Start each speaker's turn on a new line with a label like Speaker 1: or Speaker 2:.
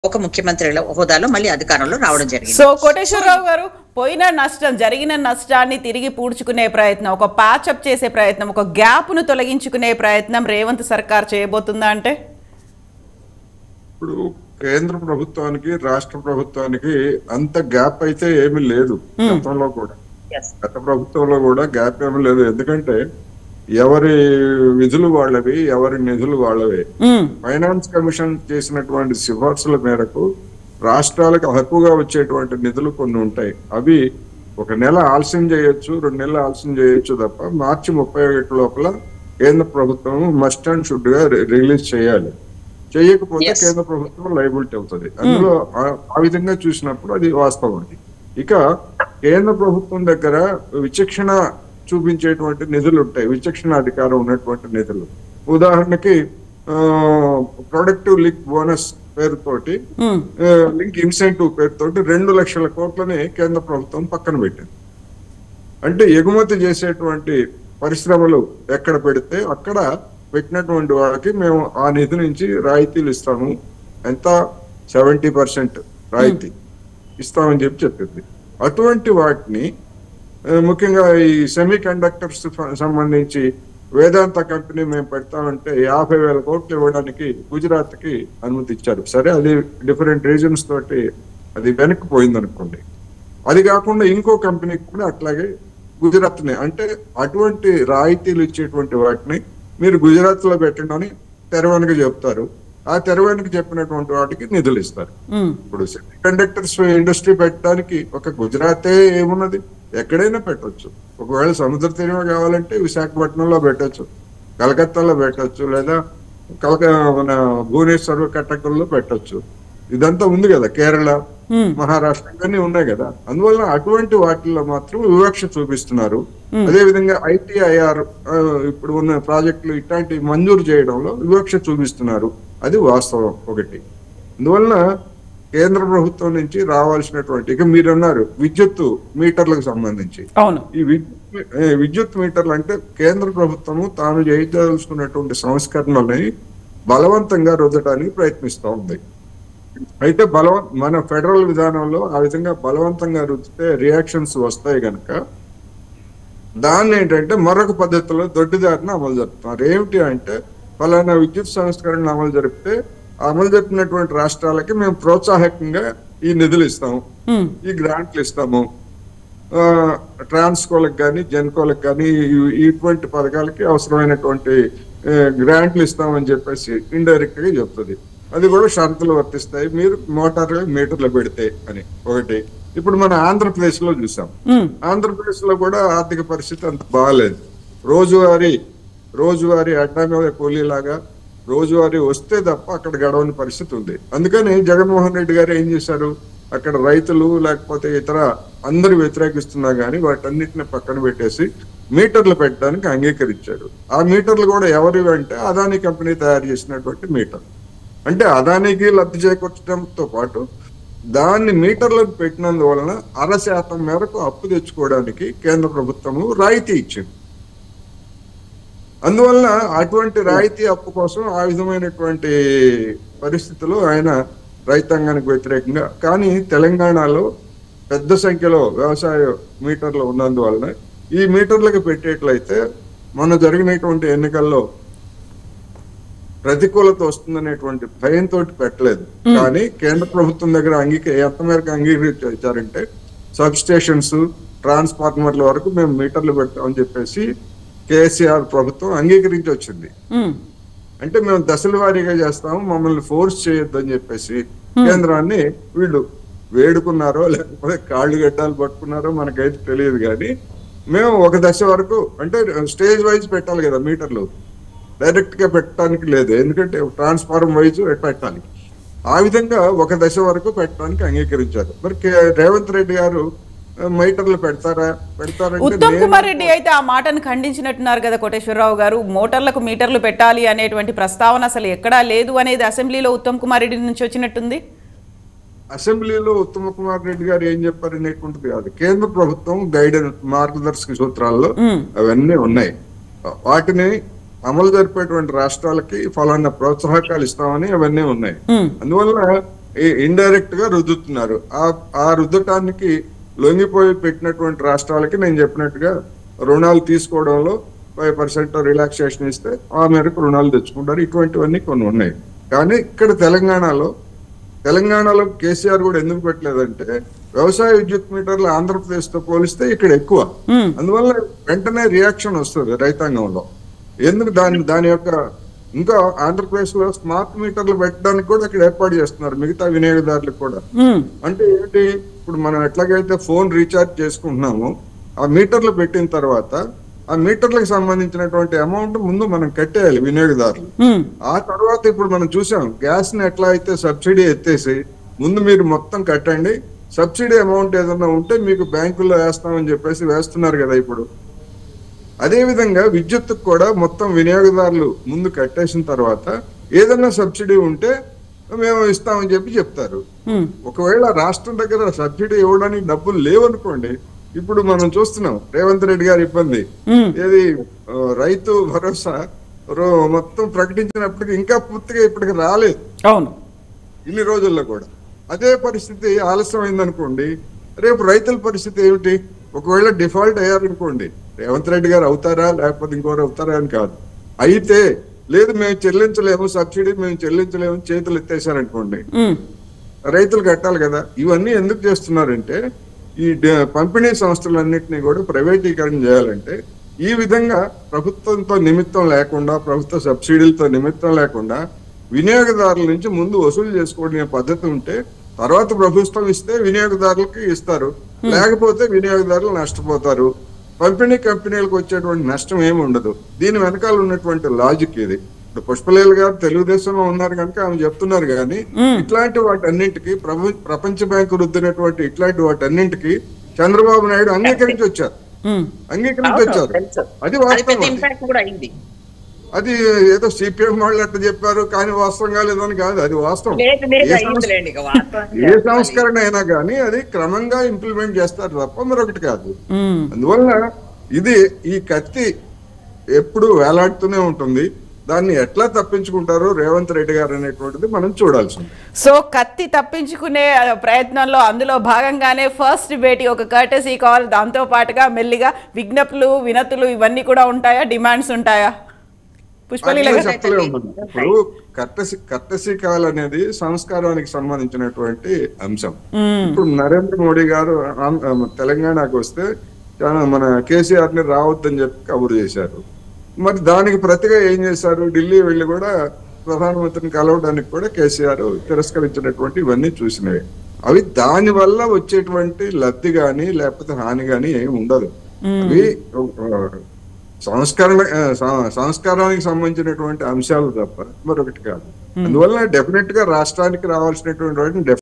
Speaker 1: ఒక ముఖ్యమంత్రి హోదాలో మళ్ళీ అధికారంలో రావడం జరిగింది
Speaker 2: సో కోటేశ్వరరావు గారు పోయిన నష్టం జరిగిన నష్టాన్ని తిరిగి పూడ్చుకునే ప్రయత్నం ఒక ప్యాచప్ చేసే ప్రయత్నం ఒక గ్యాప్ను తొలగించుకునే ప్రయత్నం రేవంత్ సర్కార్ చేయబోతుందా అంటే
Speaker 3: ఇప్పుడు కేంద్ర ప్రభుత్వానికి రాష్ట్ర ప్రభుత్వానికి అంత గ్యాప్ అయితే ఏమీ లేదు గతంలో కూడా
Speaker 1: Yes.
Speaker 3: గత ప్రభుత్వంలో కూడా గ్యాప్ ఏమీ లేదు ఎందుకంటే ఎవరి విధులు వాళ్ళవి ఎవరి నిధులు వాళ్ళవే
Speaker 2: ఉమ్,
Speaker 3: ఫైనాన్స్ కమిషన్ చేసినటువంటి సిఫార్సుల మేరకు రాష్ట్రాలకు హక్కుగా వచ్చేటువంటి నిధులు కొన్ని ఉంటాయి అవి ఒక నెల ఆలస్యం చేయొచ్చు రెండు నెలలు ఆలస్యం చేయొచ్చు తప్ప మార్చి ముప్పై ఒకటి లోపల కేంద్ర ప్రభుత్వం మస్ట్ అండ్ షుడ్ గా రి- రిలీజ్ చేయాలి చేయకపోతే
Speaker 1: Yes.
Speaker 3: కేంద్ర ప్రభుత్వం లైబిలిటీ అవుతుంది అందులో ఆ- ఆ విధంగా చూసినప్పుడు అది వాస్తవం అది ఇక కేంద్ర ప్రభుత్వం దగ్గర విచక్షణ చూపించేటువంటి నిధులు ఉంటాయి విచక్షణ అధికారం ఉన్నటువంటి నిధులు ఉదాహరణకి ప్రొడక్టివ్ లింక్ బోనస్ పేరుతోటి
Speaker 2: ఉమ్,
Speaker 3: లింక్ ఇన్సెంటివ్ పేరుతోటి రెండు లక్షల కోట్లని కేంద్ర ప్రభుత్వం పక్కన పెట్టింది అంటే ఎగుమతి చేసేటువంటి పరిశ్రమలు ఎక్కడ పెడితే అక్కడ పెట్టినటువంటి వాళ్ళకి మేము ఆ నిధి నుంచి రాయితీలు ఇస్తాము ఎంత సెవెంటీ పర్సెంట్ రాయితీ ఇస్తామని చెప్పి చెప్పింది అటువంటి వాటిని ఆ, ముఖ్యంగా ఈ సెమీ కండక్టర్స్ సంబంధించి వేదాంత కంపెనీ మేము పెడతామంటే యాభై వేల కోట్లు ఇవ్వడానికి గుజరాత్ కి అనుమతి ఇచ్చారు సరే అది డిఫరెంట్ రీజన్స్ తోటి అది వెనక్కి పోయింది అనుకోండి అది కాకుండా ఇంకో కంపెనీకి కూడా అట్లాగే గుజరాత్ ని అంటే అటువంటి రాయితీలు ఇచ్చేటువంటి వాటిని మీరు గుజరాత్ లో పెట్టండి అని తెరవెనక చెప్తారు ఆ తెరవెనక చెప్పినటువంటి వాటికి నిధులు ఇస్తారు
Speaker 2: ఉమ్,
Speaker 3: ఇప్పుడు సెమీ కండక్టర్స్ ఇండస్ట్రీ పెట్టడానికి ఒక గుజరాతే ఏమున్నది ఎక్కడైనా పెట్టొచ్చు ఒకవేళ సముద్ర తీరమ కావాలంటే విశాఖపట్నంలో పెట్టొచ్చు కలకత్తాలో పెట్టొచ్చు లేదా కలక మన భువనేశ్వర్ కట్టకంలో పెట్టొచ్చు ఇదంతా ఉంది కదా కేరళ
Speaker 2: ఉమ్,
Speaker 3: మహారాష్ట్ర ఇవన్నీ ఉన్నాయి కదా అందువల్ల అటువంటి వాటిల్లో మాత్రం వివక్ష చూపిస్తున్నారు అదే విధంగా ఐటీఐఆర్ ఇప్పుడు ఉన్న ప్రాజెక్టులు ఇట్లాంటి మంజూరు చేయడంలో వివక్ష చూపిస్తున్నారు అది వాస్తవం ఒకటి అందువలన కేంద్ర ప్రభుత్వం నుంచి రావాల్సినటువంటి ఇక మీరు అన్నారు విద్యుత్ మీటర్లకు సంబంధించి
Speaker 2: అవును
Speaker 3: ఈ విద్యుత్ ఏ, విద్యుత్ మీటర్లు అంటే కేంద్ర ప్రభుత్వము తాను చేయదలుచుకున్నటువంటి సంస్కరణలని బలవంతంగా రుద్దడానికి ప్రయత్నిస్తూ ఉంది అయితే బలవం మన ఫెడరల్ విధానంలో ఆ విధంగా బలవంతంగా రుద్దితే రియాక్షన్స్ వస్తాయి గనక దాన్ని ఏంటంటే మరొక పద్ధతిలో దొడ్డిదారిన అమలు జరుపుతున్నారు ఏమిటి అంటే ఫలానా విద్యుత్ సంస్కరణ అమలు జరిపితే ఆ అమలు జరిపినటువంటి రాష్ట్రాలకి మేము ప్రోత్సాహకంగా ఈ నిధులు ఇస్తాము
Speaker 2: ఉమ్,
Speaker 3: ఈ గ్రాంట్లు ఇస్తాము ఆ, ట్రాన్స్కోలకు కానీ జెన్కోలకు కానీ ఈ- ఇటువంటి పథకాలకి అవసరమైనటువంటి ఆ, గ్రాంట్లు ఇస్తామని చెప్పేసి ఇండైరెక్ట్ గా చెప్తుంది అది కూడా షరతులు వర్తిస్తాయి మీరు మోటార్ మీటర్లు పెడితే అని ఒకటి ఇప్పుడు మన ఆంధ్రప్రదేశ్ లో చూసాం
Speaker 2: ఉమ్,
Speaker 3: ఆంధ్రప్రదేశ్ లో కూడా ఆర్థిక పరిస్థితి అంత బాగాలేదు రోజువారీ రోజువారీ అడ్డా మీద కూలీలాగా రోజువారీ వస్తే తప్ప అక్కడ గడవని పరిస్థితి ఉంది అందుకని జగన్మోహన్ రెడ్డి గారు ఏం చేశారు అక్కడ రైతులు లేకపోతే ఇతర అందరు వ్యతిరేకిస్తున్నా గానీ వాటన్నిటిని పక్కన పెట్టేసి మీటర్లు పెట్టడానికి అంగీకరించాడు ఆ మీటర్లు కూడా ఎవరివి అంటే అదానీ కంపెనీ తయారు చేసినటువంటి మీటర్ అంటే అదానికి లబ్ధి చేకూర్చడంతో పాటు దాన్ని మీటర్లకు పెట్టినందువలన అర శాతం మేరకు అప్పు తెచ్చుకోవడానికి కేంద్ర ప్రభుత్వము రాయితీ ఇచ్చింది అందువలన అటువంటి రాయితీ అప్పు కోసం ఆ విధమైనటువంటి పరిస్థితులు ఆయన రైతాంగానికి వ్యతిరేకంగా కానీ తెలంగాణలో పెద్ద సంఖ్యలో వ్యవసాయ మీటర్లు ఉన్నందువలన ఈ మీటర్లకు పెట్టేట్లయితే మొన్న జరిగినటువంటి ఎన్నికల్లో ప్రతికూలత వస్తుందనేటువంటి భయంతో పెట్టలేదు కానీ కేంద్ర ప్రభుత్వం దగ్గర అంగీక ఎంత మేరకు అంగీకరించారంటే సబ్ స్టేషన్స్ ట్రాన్స్ఫార్మర్ల వరకు మేము మీటర్లు పెట్టామని చెప్పేసి కేసీఆర్ ప్రభుత్వం అంగీకరించి వచ్చింది
Speaker 2: ఉమ్,
Speaker 3: అంటే మేము దశల వారీగా చేస్తాము మమ్మల్ని ఫోర్స్ చేయొద్దు అని చెప్పేసి కేంద్రాన్ని వీళ్ళు వేడుకున్నారో లేకపోతే కాళ్ళు గడ్డాలు పట్టుకున్నారో మనకైతే తెలియదు కానీ మేము ఒక దశ వరకు అంటే స్టేజ్ వైజ్ పెట్టాలి కదా మీటర్లు డైరెక్ట్ గా పెట్టడానికి లేదు ఎందుకంటే ట్రాన్స్ఫార్మ్ వైజ్ పెట్టాలి ఆ విధంగా ఒక దశ వరకు పెట్టడానికి అంగీకరించారు మరి కే- రేవంత్ రెడ్డి గారు ఆ, మీటర్లు పెడతారా పెడతారంటే
Speaker 2: ఉత్తమ్
Speaker 3: నేను-
Speaker 2: కుమార్ రెడ్డి అయితే ఆ మాటను ఖండించినట్టున్నారు కదా కోటేశ్వరరావు గారు మోటార్లకు మీటర్లు పెట్టాలి అనేటువంటి ప్రస్తావన అసలు ఎక్కడా లేదు అనేది అసెంబ్లీలో ఉత్తమ్ కుమార్ రెడ్డి నుంచి వచ్చినట్టుంది
Speaker 3: అసెంబ్లీలో ఉత్తమ కుమార్ రెడ్డి గారు ఏం చెప్పారు అనేటువంటిది కాదు కేంద్ర ప్రభుత్వం గైడెన్స్ మార్గదర్శక సూత్రాల్లో
Speaker 2: ఉమ్,
Speaker 3: అవన్నీ ఉన్నాయి వాటిని అమలు జరిపేటువంటి రాష్ట్రాలకి ఫలానా ప్రోత్సాహకాలు ఇస్తామని అవన్నీ ఉన్నాయి
Speaker 2: ఉమ్,
Speaker 3: అందువల్ల ఇండైరెక్ట్ గా రుద్దుతున్నారు ఆ ఆ రుద్దటానికి లొంగిపోయి పెట్టినటువంటి రాష్ట్రాలకి నేను చెప్పినట్టుగా రుణాలు తీసుకోవడంలో ఫైవ్ పర్సెంట్ రిలాక్సేషన్ ఇస్తే ఆ మేరకు రుణాలు తెచ్చుకుంటారు ఇటువంటివన్నీ కొన్ని ఉన్నాయి కానీ ఇక్కడ తెలంగాణలో తెలంగాణలో కేసీఆర్ కూడా ఎందుకు పెట్టలేదంటే వ్యవసాయ విద్యుత్ మీటర్లు ఆంధ్రప్రదేశ్ తో పోలిస్తే ఇక్కడ ఎక్కువ అందువల్ల వెంటనే రియాక్షన్ వస్తుంది రైతాంగంలో ఎందుకు దాని దాని యొక్క ఇంకా ఆంధ్రప్రదేశ్ లో స్మార్ట్ మీటర్లు పెట్టడానికి కూడా ఇక్కడ ఏర్పాటు చేస్తున్నారు మిగతా వినియోగదారులకు కూడా
Speaker 2: ఉమ్,
Speaker 3: అంటే ఏంటి ఇప్పుడు మనం ఎట్లాగైతే ఫోన్ రీఛార్జ్ చేసుకుంటున్నామో ఆ మీటర్లు పెట్టిన తర్వాత ఆ మీటర్లకు సంబంధించినటువంటి అమౌంట్ ముందు మనం కట్టేయాలి వినియోగదారులు
Speaker 2: ఉమ్,
Speaker 3: ఆ తర్వాత ఇప్పుడు మనం చూసాం గ్యాస్ ని ఎట్లా అయితే సబ్సిడీ ఎత్తేసి ముందు మీరు మొత్తం కట్టండి సబ్సిడీ అమౌంట్ ఏదన్నా ఉంటే మీకు బ్యాంకుల్లో వేస్తామని చెప్పేసి వేస్తున్నారు కదా ఇప్పుడు అదే విధంగా విద్యుత్ కూడా మొత్తం వినియోగదారులు ముందు కట్టేసిన తర్వాత ఏదన్నా సబ్సిడీ ఉంటే మేము ఇస్తామని చెప్పి చెప్తారు
Speaker 2: ఉమ్,
Speaker 3: ఒకవేళ రాష్ట్రం దగ్గర సబ్సిడీ ఇవ్వడానికి డబ్బులు లేవనుకోండి ఇప్పుడు మనం చూస్తున్నాం రేవంత్ రెడ్డి గారి ఇబ్బంది
Speaker 2: ఉమ్,
Speaker 3: ఏది ఆ, రైతు భరోసా రో- మొత్తం ప్రకటించినప్పటికీ ఇంకా పూర్తిగా ఇప్పటికి రాలేదు
Speaker 2: అవును
Speaker 3: ఇన్ని రోజుల్లో కూడా అదే పరిస్థితి ఆలస్యమైంది అనుకోండి రేపు రైతుల పరిస్థితి ఏమిటి ఒకవేళ డిఫాల్ట్ అయ్యారనుకోండి రేవంత్ రెడ్డి గారు అవుతారా లేకపోతే ఇంకోరు అవుతారా అని కాదు అయితే లేదు మేము చెల్లించలేము సబ్సిడీ మేము చెల్లించలేము చేతులు ఎత్తేసారనుకోండి
Speaker 2: ఉమ్,
Speaker 3: రైతులు కట్టాలి కదా ఇవన్నీ ఎందుకు చేస్తున్నారంటే ఈ డ- పంపిణీ సంస్థలన్నింటినీ కూడా ప్రైవేటీకరణ చేయాలంటే ఈ విధంగా ప్రభుత్వంతో నిమిత్తం లేకుండా ప్రభుత్వ సబ్సిడీలతో నిమిత్తం లేకుండా వినియోగదారుల నుంచి ముందు వసూలు చేసుకోవడం పద్ధతి ఉంటే తర్వాత ప్రభుత్వం ఇస్తే వినియోగదారులకి ఇస్తారు లేకపోతే వినియోగదారులు నష్టపోతారు పంపిణీ కంపెనీలకు వచ్చేటువంటి నష్టం ఏమి ఉండదు దీని వెనకాల ఉన్నటువంటి లాజిక్ ఇది ఇప్పుడు పుష్పలీల గారు తెలుగుదేశంలో ఉన్నారు కనుక ఆమె చెప్తున్నారు కానీ ఇట్లాంటి వాటన్నింటికి ప్రభు ప్రపంచ బ్యాంకు రుద్దినటువంటి ఇట్లాంటి వాటన్నింటికి చంద్రబాబు నాయుడు అంగీకరించి వచ్చారు
Speaker 2: ఉమ్,
Speaker 3: అంగీకరించి
Speaker 1: అవును,
Speaker 3: వచ్చారు
Speaker 1: తెలుసు.
Speaker 3: అది
Speaker 1: అది
Speaker 3: వాస్తవం
Speaker 1: పెద్ద
Speaker 3: అది.
Speaker 1: ఇంపాక్ట్ కూడా అయింది
Speaker 3: అది ఏదో సిపిఎం వాళ్ళు అట్లా చెప్పారు కానీ వాస్తవంగా లేదని కాదు అది వాస్తవం
Speaker 1: లేదు లేదు
Speaker 3: ఏ సంస్-
Speaker 1: అయ్యిందిలేండి ఇక వాస్తవానికి
Speaker 3: ఏ సంస్కరణ అయినా కానీ అది క్రమంగా ఇంప్లిమెంట్ చేస్తారు తప్ప మరొకటి కాదు
Speaker 2: ఉమ్.
Speaker 3: అందువల్ల ఇది ఈ కత్తి ఎప్పుడు వేలాడుతూనే ఉంటుంది దాన్ని ఎట్లా తప్పించుకుంటారో రేవంత్ రెడ్డి గారు అనేటువంటిది మనం చూడాల్సి ఉంది
Speaker 2: సో కత్తి తప్పించుకునే ఆ, ప్రయత్నంలో అందులో భాగంగానే ఫస్ట్ భేటీ ఒక కర్టసీ కాల్ దాంతో పాటుగా మెల్లిగా విజ్ఞప్తులు వినతులు ఇవన్నీ కూడా ఉంటాయా డిమాండ్స్ ఉంటాయా పుష్పలీల
Speaker 3: అట్లా
Speaker 2: గారు
Speaker 3: చెప్పలేము మనం. ఇప్పుడు కర్టసి కర్టసి కాల్ అనేది సంస్కారానికి సంబంధించినటువంటి అంశం ఇప్పుడు నరేంద్ర మోడీ గారు ఆం- ఆ, తెలంగాణకు వస్తే చాలా మన కేసీఆర్ ని రావద్దని చెప్పి కబురు చేశారు మరి దానికి ప్రతిగా ఏం చేశారు ఢిల్లీ వెళ్ళి కూడా ప్రధానమంత్రిని కలవడానికి కూడా కేసీఆర్ తిరస్కరించినటువంటి ఇవన్నీ చూసినవి అవి దాని వల్ల వచ్చేటువంటి లబ్ధి గాని లేకపోతే హాని గాని ఏమి ఉండదు అవి ఆ, సంస్కరణ ఆ, సం- సంస్కారానికి సంబంధించినటువంటి అంశాలు తప్ప మరొకటి కాదు అందువల్ల డెఫినెట్ గా రాష్ట్రానికి రావాల్సినటువంటి వాటిని